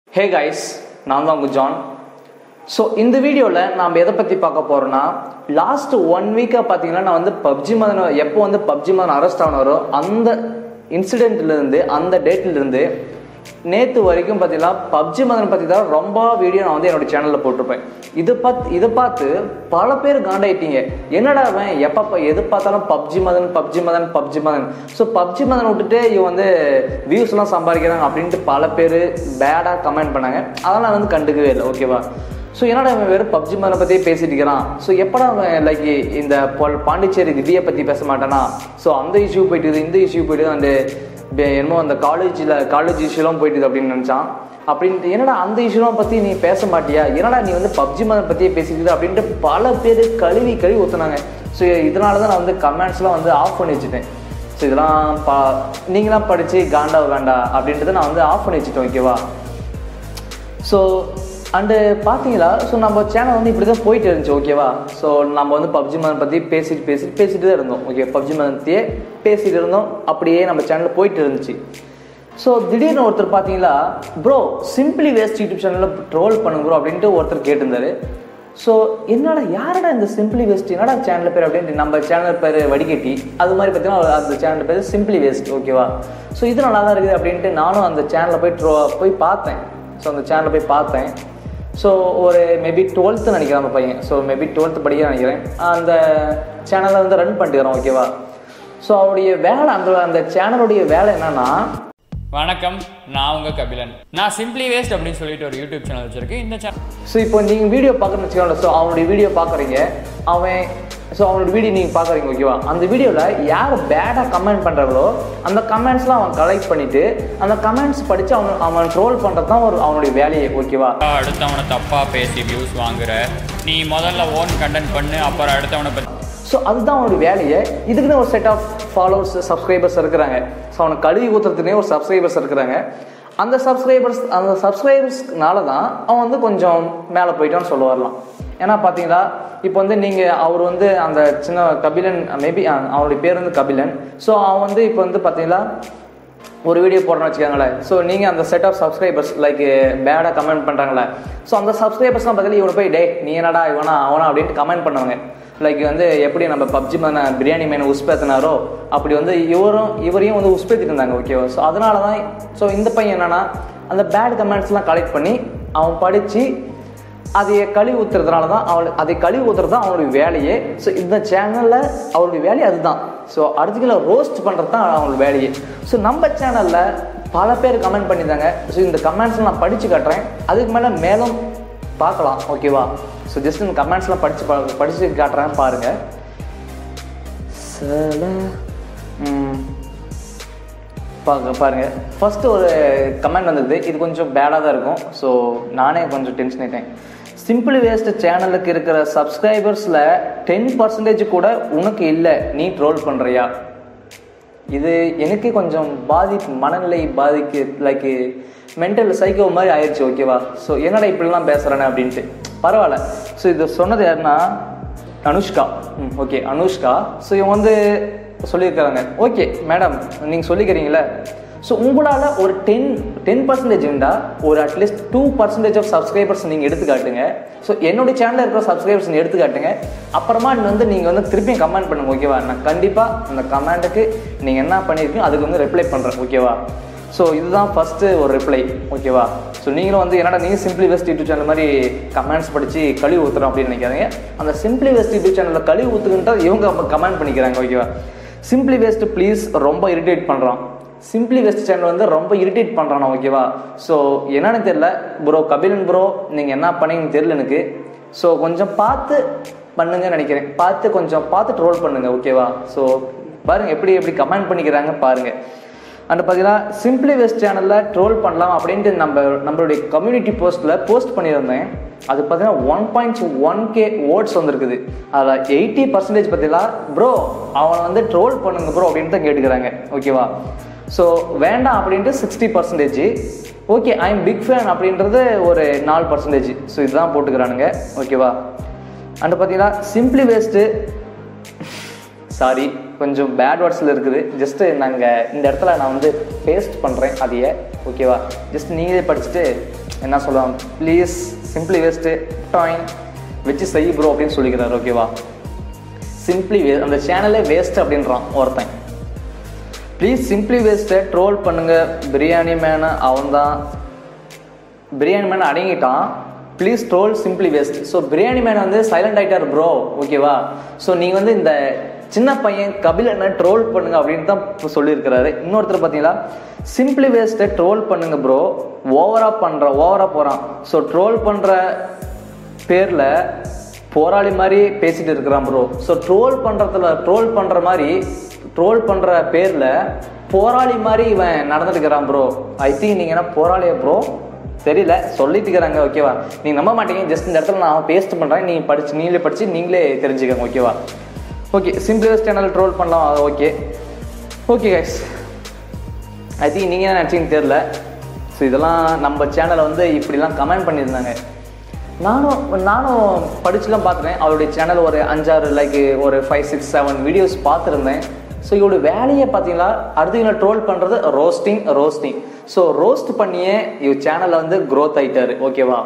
hey guys நான் தான் உங்கள் ஜான் ஸோ இந்த வீடியோவில் நாம் எதை பற்றி பார்க்க போகிறோன்னா லாஸ்ட் ஒன் வீக்காக பார்த்தீங்கன்னா நான் வந்து பப்ஜி மதன் எப்போ வந்து பப்ஜி மதன் அரெஸ்ட் ஆனாரோ அந்த இன்சிடென்ட்லேருந்து அந்த டேட்லேருந்து நேற்று வரைக்கும் பார்த்தீங்கன்னா பப்ஜி மதன் பற்றி தான் ரொம்ப வீடியோ நான் வந்து என்னோட சேனலில் போட்டிருப்பேன் இதை பார்த்து இதை பார்த்து பல பேர் காண்டாயிட்டீங்க என்னடா அவன் எப்போ எது பார்த்தாலும் PUBG Madan PUBG Madan PUBG Madan so PUBG Madan விட்டுட்டு இவன் வந்து வியூஸ்லாம் சம்பாதிக்கிறாங்க அப்படின்ட்டு பல பேர் பேடாக கமெண்ட் பண்ணாங்க அதெல்லாம் நான் வந்து கண்டுக்கவே இல்லை ஓகேவா ஸோ என்னடா அவன் வெறும் பப்ஜி மதனை பற்றியே பேசிட்டு இருக்கிறான் ஸோ எப்படா அவன் லைக் இந்த பொல்- பாண்டிச்சேரி திவ்யை பற்றி பேச மாட்டானா ஸோ அந்த இஷ்யூ போயிட்டுது இந்த இஷ்யூ போயிட்டுது அந்த என்னமோ அந்த காலேஜில் காலேஜ் இஷ்யூலாம் போயிட்டுது அப்படின்னு நினச்சான் அப்படின்ட்டு என்னடா அந்த இஷ்யூலாம் பற்றி நீ பேச மாட்டியா என்னடா நீ வந்து பப்ஜி மதம் பற்றியே பேசிக்கிட்டு அப்படின்ட்டு பல பேர் கழுவி கழுவி ஊற்றுனாங்க ஸோ இதனால தான் நான் வந்து கமெண்ட்ஸ்லாம் வந்து ஆஃப் பண்ணி வச்சுட்டேன் ஸோ இதெல்லாம் பா நீங்களாம் படித்து காண்டா காண்டா அப்படின்றத நான் வந்து ஆஃப் பண்ணி வச்சுட்டேன் ஓகேவா ஸோ அண்டு பார்த்தீங்களா ஸோ நம்ம சேனல் வந்து இப்படி தான் போயிட்டு இருந்துச்சு ஓகேவா ஸோ நம்ம வந்து பப்ஜி மதன் பற்றி பேசிட்டு பேசிட்டு பேசிட்டு தான் இருந்தோம் ஓகே பப்ஜி மதத்தையே பேசிட்டு இருந்தோம் அப்படியே நம்ம சேனலில் போயிட்டு இருந்துச்சு ஸோ திடீர்னு ஒருத்தர் பார்த்தீங்களா ப்ரோ சிம்பிளி வேஸ்ட் யூடியூப் சேனலில் ட்ரோல் பண்ணுங்க ப்ரோ அப்படின்ட்டு ஒருத்தர் கேட்டிருந்தாரு ஸோ என்னடா யாரடா இந்த சிம்பிளி வேஸ்ட் என்னடா சேனல் பேர் அப்படின்ட்டு நம்ம சேனல் பேர் வடிகட்டி அது மாதிரி பார்த்தீங்கன்னா அந்த சேனல் பேர் சிம்பிளி வேஸ்ட் ஓகேவா ஸோ இது நல்லா தான் இருக்குது அப்படின்ட்டு நானும் அந்த சேனலில் போய் ட்ரோ போய் பார்த்தேன் ஸோ அந்த சேனலில் போய் பார்த்தேன் ஸோ ஒரு மேபி டுவெல்த்து நினைக்கிறேன் அந்த பையன் ஸோ மேபி டுவெல்த்து படிக்க நினைக்கிறேன் அந்த சேனலை வந்து ரன் பண்ணிட்டுக்கிறோம் ஓகேவா ஸோ அவருடைய வேலை அந்த அந்த சேனலுடைய வேலை என்னன்னா வணக்கம் நான் உங்கள் கபிலன் நான் சிம்பிளி வேஸ்ட் அப்படின்னு சொல்லிட்டு ஒரு யூடியூப் சேனல் வச்சிருக்கேன் இந்த சேனல் ஸோ இப்போ நீங்கள் வீடியோ பார்க்குறேன்னு வச்சுக்கோங்களேன் ஸோ அவனுடைய வீடியோ பார்க்குறீங்க அவன் ஸோ அவனோட வீடியோ நீங்கள் பார்க்குறீங்க ஓகேவா அந்த வீடியோவில் யார் பேடாக கமெண்ட் பண்ணுறாங்களோ அந்த கமெண்ட்ஸ்லாம் அவன் கலெக்ட் பண்ணிவிட்டு அந்த கமெண்ட்ஸ் படித்து அவன் அவன் ட்ரோல் பண்ணுறது தான் ஒரு அவனுடைய வேலையே ஓகேவா அடுத்தவனை தப்பாக பேசி வியூஸ் வாங்குற நீ முதல்ல ஓன் கண்டென்ட் பண்ணு அப்புறம் அடுத்தவனை பற்றி ஸோ அதுதான் அவனோட வேலையை இதுக்குன்னு ஒரு செட் ஆஃப் ஃபாலோவர்ஸ் சப்ஸ்கிரைபர்ஸ் இருக்கிறாங்க ஸோ அவனுக்கு கழுவி ஊற்றுறதுக்குனே ஒரு சப்ஸ்கிரைபர்ஸ் இருக்கிறாங்க அந்த சப்ஸ்கிரைபர்ஸ் அந்த சப்ஸ்கிரைபர்ஸ்னால தான் அவன் வந்து கொஞ்சம் மேலே போயிட்டான்னு சொல்ல வரலாம் ஏன்னா பார்த்தீங்களா இப்போ வந்து நீங்கள் அவர் வந்து அந்த சின்ன கபிலன் மேபி அவருடைய பேர் வந்து கபிலன் ஸோ அவன் வந்து இப்போ வந்து பார்த்தீங்களா ஒரு வீடியோ போடுறோன்னு வச்சுக்கோங்களேன் ஸோ நீங்கள் அந்த செட் ஆஃப் சப்ஸ்கிரைபர்ஸ் லைக் பேடாக கமெண்ட் பண்ணுறாங்களே ஸோ அந்த சப்ஸ்கிரைபர்ஸ்லாம் பார்த்தீங்கன்னா இவனை போய் டே நீ என்னடா இவனா அவனா அப்படின்ட்டு கமெண்ட் பண்ணுவாங்க லைக் வந்து எப்படி நம்ம பப்ஜி மேன பிரியாணி மேனை உஸ்பேத்தினாரோ அப்படி வந்து இவரும் இவரையும் வந்து உஸ்பேத்திட்டு இருந்தாங்க ஓகேவா ஸோ அதனால தான் ஸோ இந்த பையன் என்னன்னா அந்த பேட் கமெண்ட்ஸ்லாம் கலெக்ட் பண்ணி அவன் படித்து அதை கழுவி ஊத்துறதுனால தான் அவளு அதை கழுவி ஊத்துறது தான் அவனுடைய வேலையே ஸோ இந்த சேனலில் அவருடைய வேலையே அதுதான் ஸோ அடுத்துக்கில் ரோஸ்ட் பண்ணுறது தான் அவங்களோட வேலையே ஸோ நம்ம சேனலில் பல பேர் கமெண்ட் பண்ணியிருந்தாங்க ஸோ இந்த கமெண்ட்ஸ் நான் படித்து காட்டுறேன் அதுக்கு மேலே மேலும் பார்க்கலாம் ஓகேவா ஸோ ஜஸ்ட் இந்த கமெண்ட்ஸ்லாம் படித்து பா படித்து காட்டுறேன் பாருங்கள் சில ம், பாருங்க பாருங்க ஃபர்ஸ்ட் ஒரு கமெண்ட் வந்தது இது கொஞ்சம் பேடாக தான் இருக்கும் ஸோ நானே கொஞ்சம் டென்ஷன் ஆயிட்டேன் சிம்பிள் வேஸ்ட் சேனலுக்கு இருக்கிற சப்ஸ்கிரைபர்ஸில் டென் பர்சன்டேஜ் கூட உனக்கு இல்லை நீ ட்ரோல் பண்ணுறியா இது எனக்கு கொஞ்சம் பாதிப்பு மனநிலை பாதிக்கு லைக் மென்டல் சைக்கோ மாதிரி ஆயிடுச்சு ஓகேவா ஸோ என்னடா இப்படிலாம் பேசுகிறேன்னு அப்படின்ட்டு பரவாயில்ல ஸோ இது சொன்னது யாருன்னா அனுஷ்கா ம் ஓகே அனுஷ்கா ஸோ இவங்க வந்து சொல்லியிருக்கிறாங்க ஓகே மேடம் நீங்கள் சொல்லிக்கிறீங்களே ஸோ உங்களால் ஒரு டென் டென் பர்சன்டேஜ் இருந்தால் ஒரு at least two percentage of subscribers நீங்கள் எடுத்துக்காட்டுங்க ஸோ என்னுடைய சேனலில் இருக்கிற சப்ஸ்கிரைபர்ஸ் நீங்கள் எடுத்துக்காட்டுங்க அப்புறமா வந்து நீங்கள் வந்து திருப்பியும் கமெண்ட் பண்ணுங்க ஓகேவா நான் கண்டிப்பாக அந்த கமெண்ட்டுக்கு நீங்கள் என்ன பண்ணியிருக்கீங்க அதுக்கு வந்து ரிப்ளை பண்ணுறேன் ஓகேவா ஸோ இதுதான் ஃபஸ்ட்டு ஒரு ரிப்ளை ஓகேவா ஸோ நீங்களும் வந்து என்னடா நீங்கள் சிம்பிளி வெஸ்ட் யூடியூப் சேனல் மாதிரி கமெண்ட்ஸ் படித்து கழுவி ஊற்றுறோம் அப்படின்னு நினைக்காதீங்க அந்த சிம்பிளி வெஸ்ட் யூடியூப் சேனலில் கழுவி ஊற்றுக்கிட்ட இவங்க கமெண்ட் பண்ணிக்கிறாங்க ஓகேவா சிம்பிளி வெஸ்ட் ப்ளீஸ் ரொம்ப இரிட்டேட் பண்ணுறான் சிம்பிளி வெஸ்ட் சேனல் வந்து ரொம்ப இரிட்டேட் பண்ணுறானா ஓகேவா ஸோ என்னன்னு தெரியல ப்ரோ கபிலன் ப்ரோ நீங்கள் என்ன பண்ணீங்கன்னு தெரியல எனக்கு ஸோ கொஞ்சம் பார்த்து பண்ணுங்கன்னு நினைக்கிறேன் பார்த்து கொஞ்சம் பார்த்து ட்ரோல் பண்ணுங்க ஓகேவா ஸோ பாருங்க எப்படி எப்படி கமெண்ட் பண்ணிக்கிறாங்க பாருங்க அண்ட் பார்த்தீங்கன்னா சிம்பிளி வெஸ்ட் சேனலில் ட்ரோல் பண்ணலாம் அப்படின்ட்டு நம்ம நம்மளுடைய கம்யூனிட்டி போஸ்ட்டில் போஸ்ட் பண்ணியிருந்தேன் அது பார்த்தீங்கன்னா one point one K votes வந்திருக்குது அதில் எயிட்டி பர்சன்டேஜ் பார்த்தீங்கன்னா ப்ரோ அவனை வந்து ட்ரோல் பண்ணுங்க ப்ரோ அப்படின்ட்டு தான் கேட்டுக்கிறாங்க ஓகேவா ஸோ வேண்டாம் அப்படின்ட்டு sixty percentage okay I am big fan அப்படின்றது ஒரு நாலு பர்சன்டேஜ் ஸோ இதுதான் போட்டுக்கிறானுங்க ஓகேவா அண்ட் பார்த்தீங்கன்னா சிம்பிளி வேஸ்ட்டு சாரி கொஞ்சம் பேட் வேர்ட்ஸில் இருக்குது ஜஸ்ட்டு நாங்கள் இந்த இடத்துல நான் வந்து பேஸ்ட் பண்ணுறேன் அதையே ஓகேவா ஜஸ்ட் நீங்களே படிச்சுட்டு என்ன சொல்லுவாங்க ப்ளீஸ் சிம்பிளி வேஸ்ட்டு டாயின் வச்சு செய் ப்ரோ அப்படின்னு சொல்லிக்கிறாரு ஓகேவா சிம்பிளி வே அந்த சேனலே வேஸ்ட் அப்படின்றான் ஒருத்தன் ப்ளீஸ் சிம்பிளி வேஸ்ட்டை ட்ரோல் பண்ணுங்க பிரியாணி மேனை அவன் தான் பிரியாணி மேன் அடங்கிட்டான் please troll simply waste so biryani man வந்து சைலண்ட் ஆகிட்டார் ப்ரோ ஓகேவா ஸோ நீங்கள் வந்து இந்த சின்ன பையன் கபிலனை ட்ரோல் பண்ணுங்க அப்படின்னு தான் இப்போ சொல்லியிருக்கிறாரு இன்னொருத்தர் பார்த்தீங்களா சிம்பிளி வேஸ்ட்டை ட்ரோல் பண்ணுங்க ப்ரோ ஓவராக பண்ணுற ஓவராக போகிறான் ஸோ ட்ரோல் பண்ணுற பேரில் போராளி மாதிரி பேசிட்டு இருக்கிறான் ப்ரோ ஸோ ட்ரோல் பண்ணுறதுல ட்ரோல் பண்ணுற மாதிரி ட்ரோல் பண்ணுற பேரில் போராளி மாதிரி இவன் நடந்துட்டுக்கிறான் ப்ரோ ஐ திங்க் நீங்கள் என்ன போராளியா ப்ரோ தெரியல சொல்லிட்டு இருக்கிறாங்க ஓகேவா நீங்கள் நம்ப மாட்டீங்க ஜஸ்ட் இந்த இடத்துல நான் பேஸ்ட் பண்ணுறேன் நீங்கள் படிச்சு நீங்களே படித்து நீங்களே தெரிஞ்சுக்கோங்க ஓகேவா ஓகே சிம்பிளஸ் சேனல் ட்ரோல் பண்ணலாம் அது okay okay guys I think நீங்கள் என்ன நினச்சிங்கன்னு தெரில ஸோ இதெல்லாம் நம்ம சேனலை வந்து இப்படிலாம் கமெண்ட் பண்ணியிருந்தாங்க நானும் நானும் படிச்சுலாம் பார்த்துட்டேன் அவருடைய சேனல் ஒரு அஞ்சாறு லைக் ஒரு ஃபைவ் சிக்ஸ் செவன் வீடியோஸ் பார்த்துருந்தேன் ஸோ இவரோட வேலையை பார்த்தீங்களா அடுத்தவங்களை ட்ரோல் பண்ணுறது ரோஸ்டிங் ரோஸ்டிங் ஸோ ரோஸ்ட் பண்ணியே இவர் சேனலில் வந்து க்ரோத் ஆயிட்டாரு ஓகேவா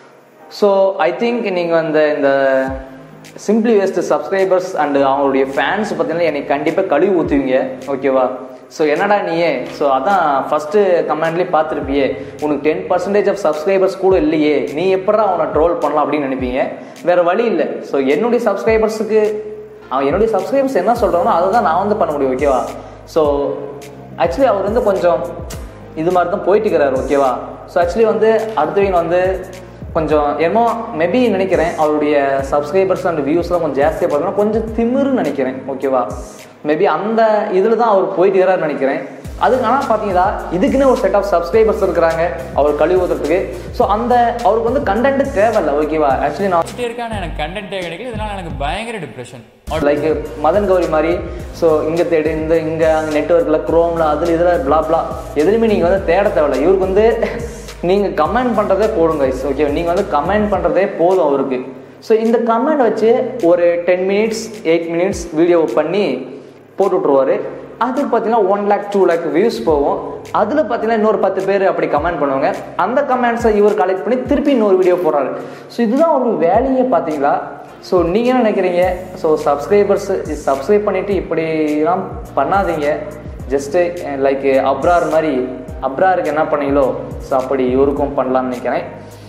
ஸோ ஐ திங்க் நீங்கள் அந்த இந்த சிம்பிளி வேஸ்ட் சப்ஸ்கிரைபர்ஸ் அண்டு அவங்களுடைய ஃபேன்ஸ் பார்த்தீங்கன்னா என்னை கண்டிப்பாக கழுவி ஊற்றுவீங்க ஓகேவா ஸோ என்னடா நீயே ஸோ அதான் ஃபஸ்ட்டு கமெண்ட்லேயே பார்த்துருப்பியே உனக்கு டென் பர்சன்டேஜ் ஆஃப் சப்ஸ்கிரைபர்ஸ் கூட இல்லையே நீ எப்படா அவனை ட்ரோல் பண்ணலாம் அப்படின்னு நினைப்பீங்க வேறு வழி இல்லை ஸோ என்னுடைய சப்ஸ்கிரைபர்ஸுக்கு அவன் என்னுடைய சப்ஸ்கிரைபர்ஸ் என்ன சொல்கிறானோ அதை தான் நான் வந்து பண்ண முடியும் ஓகேவா ஸோ ஆக்சுவலி அவர் வந்து கொஞ்சம் இது மாதிரி தான் போயிட்டு இருக்கிறாரு ஓகேவா ஸோ ஆக்சுவலி வந்து அடுத்தவங்க வந்து கொஞ்சம் என்னமோ மேபி நினைக்கிறேன் அவருடைய சப்ஸ்கிரைபர்ஸ் அண்ட் வியூஸ்லாம் கொஞ்சம் ஜாஸ்தியாக பார்த்தோம்னா கொஞ்சம் திமிருன்னு நினைக்கிறேன் ஓகேவா மேபி அந்த இதில் தான் அவர் போயிட்டு இருக்கிறாருன்னு நினைக்கிறேன் அதுக்கு ஆனால் பார்த்தீங்களா இதுக்குன்னு ஒரு செட் ஆஃப் சப்ஸ்கிரைபர்ஸ் இருக்கிறாங்க அவர் கழுவி ஊற்றுறதுக்கு ஸோ அந்த அவருக்கு வந்து கண்டென்ட் தேவையில்ல ஓகேவா ஆக்சுவலி நான் வச்சுட்டே இருக்கான்னு எனக்கு கண்டென்ட்டே கிடைக்கல இதனால எனக்கு பயங்கர டிப்ரெஷன் லைக் மதன் கௌரி மாதிரி ஸோ இங்கே தேடு இந்த இங்கே அங்கே நெட்ஒர்க்கில் க்ரோமில் அதில் இதில் பிளா பிளா எதுலையுமே நீங்கள் வந்து தேட தேவையில்ல இவருக்கு வந்து நீங்கள் கமெண்ட் பண்ணுறதே போதும் கைஸ் ஓகே நீங்கள் வந்து கமெண்ட் பண்ணுறதே போதும் அவருக்கு ஸோ இந்த கமெண்ட் வச்சு ஒரு ten minutes eight minutes video பண்ணி போட்டு விட்ருவாரு அதுக்கு பார்த்தீங்கன்னா one lakh two lakh views போகும் அதில் பார்த்தீங்கன்னா இன்னொரு பத்து பேர் அப்படி கமெண்ட் பண்ணுவாங்க அந்த கமெண்ட்ஸை இவர் கலெக்ட் பண்ணி திருப்பி இன்னொரு வீடியோ போடுறாரு ஸோ இதுதான் ஒரு வேலையே பார்த்தீங்களா ஸோ நீங்கள் என்ன நினைக்கிறீங்க ஸோ சப்ஸ்கிரைபர்ஸ் சப்ஸ்கிரைப் பண்ணிவிட்டு இப்படிலாம் பண்ணாதீங்க ஜஸ்ட்டு லைக் அப்ரார் மாதிரி அப்ராருக்கு என்ன பண்ணீங்களோ ஸோ அப்படி இவருக்கும் பண்ணலாம்னு நினைக்கிறேன்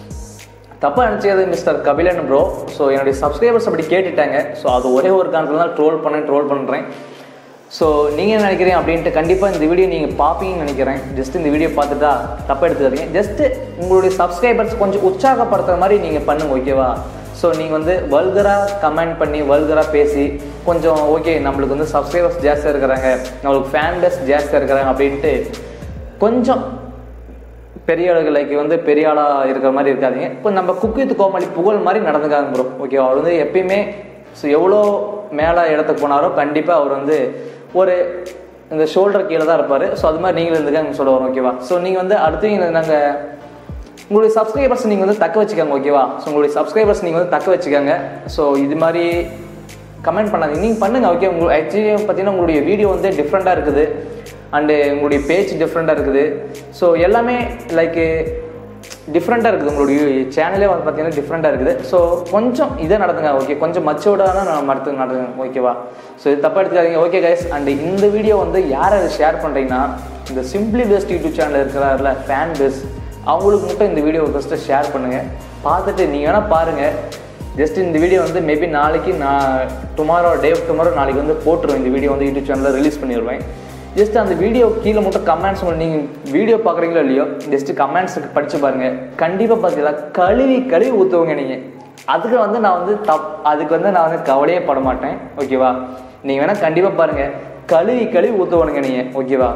தப்பாக நினச்சது மிஸ்டர் கபிலன் ப்ரோ ஸோ என்னுடைய சப்ஸ்கிரைபர்ஸ் அப்படி கேட்டுட்டாங்க ஸோ அது ஒரே ஒரு காரணத்தில் தான் ட்ரோல் பண்ணேன் ட்ரோல் பண்ணுறேன் ஸோ நீங்கள் என்ன நினைக்கிறீங்க அப்படின்ட்டு கண்டிப்பாக இந்த வீடியோ நீங்கள் பார்ப்பீங்கன்னு நினைக்கிறேன் ஜஸ்ட் இந்த வீடியோ பார்த்துட்டா தப்பாக எடுத்துக்காதீங்க ஜஸ்ட்டு உங்களுடைய சப்ஸ்கிரைபர்ஸ் கொஞ்சம் உற்சாகப்படுத்துற மாதிரி நீங்கள் பண்ணுங்க ஓகேவா ஸோ நீங்கள் வந்து வல்கராக கமெண்ட் பண்ணி வல்கராக பேசி கொஞ்சம் ஓகே நம்மளுக்கு வந்து சப்ஸ்கிரைபர்ஸ் ஜாஸ்தியாக இருக்கிறாங்க நம்மளுக்கு ஃபேன் பேஸ் ஜாஸ்தியாக இருக்கிறாங்க அப்படின்ட்டு கொஞ்சம் பெரிய ஆளுகள் லைக் வந்து பெரிய ஆளாக இருக்கிற மாதிரி இருக்காதீங்க இப்போ நம்ம குக்கித்து கோமாளி புகழ் மாதிரி நடந்துக்காங்க ப்ரோ ஓகே அவர் வந்து எப்பயுமே ஸோ எவ்வளோ மேலே இடத்துக்கு போனாரோ கண்டிப்பாக அவர் வந்து ஒரு இந்த ஷோல்டர் கீழே தான் இருப்பார் ஸோ அது மாதிரி நீங்களும் இருந்துக்காங்க சொல்ல வரோம் ஓகேவா ஸோ நீங்கள் வந்து அடுத்து நாங்கள் உங்களுடைய சப்ஸ்கிரைபர்ஸ் நீங்கள் வந்து தக்க வச்சுக்கோங்க ஓகேவா ஸோ உங்களுடைய சப்ஸ்கிரைபர்ஸ் நீங்கள் வந்து தக்க வச்சுக்கோங்க ஸோ இது மாதிரி கமெண்ட் பண்ணாதீங்க நீங்கள் பண்ணுங்கள் ஓகே உங்களுக்கு ஆக்சுவலி பார்த்தீங்கன்னா உங்களுடைய வீடியோ வந்து டிஃப்ரெண்ட்டாக இருக்குது அண்டு உங்களுடைய பேஜ் டிஃப்ரெண்ட்டாக இருக்குது ஸோ எல்லாமே லைக்கு டிஃப்ரெண்ட்டாக இருக்குது உங்களுடைய சேனலே வந்து பார்த்தீங்கன்னா டிஃப்ரெண்ட்டாக இருக்குது ஸோ கொஞ்சம் இதே நடத்துங்க ஓகே கொஞ்சம் மச்சோடான நான் நடத்து நடத்துங்க ஓகேவா ஸோ இது தப்பாக எடுத்துக்காதீங்க ஓகே கைஸ் அண்ட் இந்த வீடியோ வந்து யாரை ஷேர் பண்ணுறீங்கன்னா இந்த சிம்பிளி பெஸ்ட் யூடியூப் சேனல் இருக்கிறாருல ஃபேன் பெஸ்ட் அவங்களுக்கு மட்டும் இந்த வீடியோ ஃபஸ்ட்டு ஷேர் பண்ணுங்கள் பார்த்துட்டு நீங்கள் வேணால் பாருங்கள் ஜஸ்ட் இந்த வீடியோ வந்து மேபி நாளைக்கு நான் டுமாரோ டே டுமாரோ நாளைக்கு வந்து போட்டுருவேன் இந்த வீடியோ வந்து யூடியூப் சேனலில் ரிலீஸ் பண்ணிடுவேன் ஜஸ்ட் அந்த வீடியோ கீழே மட்டும் கமெண்ட்ஸ் நீங்கள் வீடியோ பார்க்குறீங்களோ இல்லையோ ஜஸ்ட் கமெண்ட்ஸுக்கு படித்து பாருங்கள் கண்டிப்பாக பார்த்தீங்களா கழுவி கழுவி ஊற்றுவங்க நீங்கள் அதுக்கு வந்து நான் வந்து தப் அதுக்கு வந்து நான் வந்து கவலையே பட மாட்டேன் ஓகேவா நீங்கள் வேணால் கண்டிப்பாக பாருங்கள் கழுவி கழுவி ஊற்றுவானுங்க நீங்கள் ஓகேவா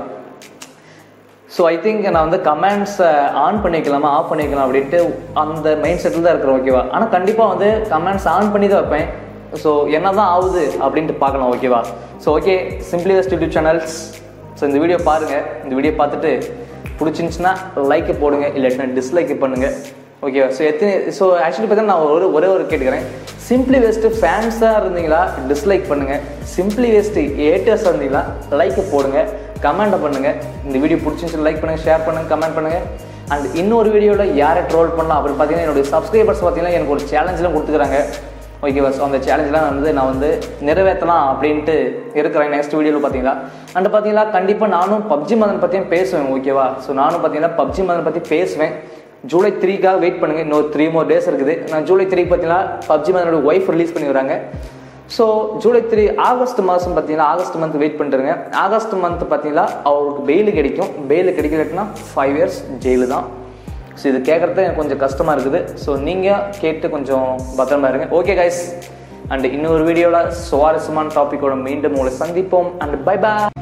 ஸோ ஐ திங்க் நான் வந்து கமெண்ட்ஸை ஆன் பண்ணிக்கலாமா ஆஃப் பண்ணிக்கலாம் அப்படின்ட்டு அந்த மைண்ட் செட்டில் தான் இருக்கிறேன் ஓகேவா ஆனால் கண்டிப்பாக வந்து கமெண்ட்ஸ் ஆன் பண்ணி தான் வைப்பேன் ஸோ என்ன தான் ஆகுது அப்படின்ட்டு பார்க்கலாம் ஓகேவா so okay simply waste YouTube channels so இந்த வீடியோ பாருங்கள் இந்த வீடியோ பார்த்துட்டு பிடிச்சிருந்துச்சுன்னா லைக் போடுங்க இல்லாட்டினா டிஸ்லைக் பண்ணுங்கள் ஓகேவா ஸோ எத்தனை ஸோ ஆக்சுவலி பார்த்தீங்கன்னா நான் ஒரு ஒரே ஒரு கேட்டுக்கிறேன் சிம்பிளி வேஸ்ட்டு ஃபேன்ஸாக இருந்தீங்களா டிஸ்லைக் பண்ணுங்கள் சிம்பிளி வேஸ்ட்டு ஏட்டர்ஸாக இருந்தீங்களா லைக் போடுங்க கமெண்ட்டை பண்ணுங்கள் இந்த வீடியோ பிடிச்சிருந்துச்சு லைக் பண்ணுங்கள் ஷேர் பண்ணுங்கள் கமெண்ட் பண்ணுங்கள் அண்ட் இன்னொரு வீடியோவில் யாரை ட்ரோல் பண்ணலாம் அப்படின்னு பார்த்தீங்கன்னா என்னுடைய சப்ஸ்கிரைபர்ஸ் பார்த்தீங்கன்னா எனக்கு ஒரு சேலஞ்செலாம் கொடுத்துக்கிறாங்க ஓகேவா ஸோ அந்த சேலஞ்செலாம் வந்து நான் வந்து நிறைவேற்றலாம் அப்படின்ட்டு இருக்கிறேன் நெக்ஸ்ட் வீடியோவில் பார்த்தீங்களா அண்ட் பார்த்தீங்களா கண்டிப்பாக நானும் பப்ஜி மதன் பற்றியும் பேசுவேன் ஓகேவா ஸோ நானும் பார்த்தீங்கன்னா பப்ஜி மதன் பற்றி பேசுவேன் ஜூலை த்ரீக்காக வெயிட் பண்ணுங்கள் இன்னொரு த்ரீ மோர் டேஸ் இருக்குது நான் ஜூலை த்ரீ பார்த்தீங்கன்னா பப்ஜி மதனோட ஒய்ஃப் ரிலீஸ் பண்ணிடுறாங்க ஸோ ஜூலை த்ரீ ஆகஸ்ட் மாதம் பார்த்தீங்கன்னா ஆகஸ்ட் மந்த் வெயிட் பண்ணிட்டுருங்க ஆகஸ்ட் மந்த் பார்த்தீங்கன்னா அவருக்கு பெயில் கிடைக்கும் பெயில் கிடைக்கலட்டுனா ஃபைவ் இயர்ஸ் ஜெயிலு தான் ஸோ இது கேட்குறது எனக்கு கொஞ்சம் கஷ்டமாக இருக்குது ஸோ நீங்கள் கேட்டு கொஞ்சம் பத்திரமா இருங்க ஓகே கைஸ் அண்ட் இன்னொரு வீடியோவில் சுவாரஸ்யமான டாப்பிக்கோட மீண்டும் உங்களை சந்திப்போம் அண்ட் பை பை